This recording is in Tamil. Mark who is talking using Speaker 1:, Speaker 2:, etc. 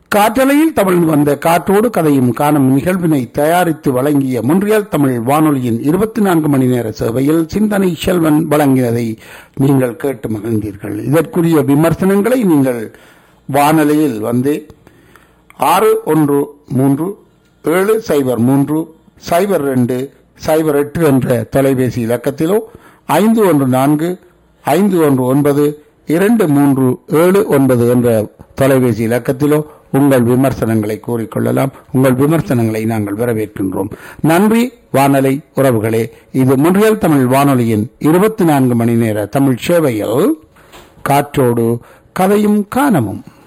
Speaker 1: காற்றலையில் தமிழ் வந்த காற்றோடு கதையும் காணும் நிகழ்வினை தயாரித்து வழங்கிய முன்றியல் தமிழ் வானொலியின் இருபத்தி நான்கு மணி நேர சேவையில் சிந்தனை செல்வன் வழங்கியதை நீங்கள் கேட்டு மகிழ்ந்தீர்கள் இதற்குரிய விமர்சனங்களை நீங்கள் வானொலியில் வந்து ஆறு ஒன்று மூன்று ஏழு சைபர் மூன்று சைபர் ரெண்டு சைபர் எட்டு என்ற தொலைபேசி இலக்கத்திலோ ஐந்து ஒன்று நான்கு ஐந்து ஒன்று ஒன்பது இரண்டு மூன்று ஏழு ஒன்பது என்ற தொலைபேசி இலக்கத்திலோ உங்கள் விமர்சனங்களை கூறிக்கொள்ளலாம் உங்கள் விமர்சனங்களை நாங்கள் வரவேற்கின்றோம் நன்றி வானொலி உறவுகளே இது முன்றியல் தமிழ் வானொலியின் இருபத்தி நான்கு மணி நேர தமிழ் சேவையில் காற்றோடு கதையும் காணமும்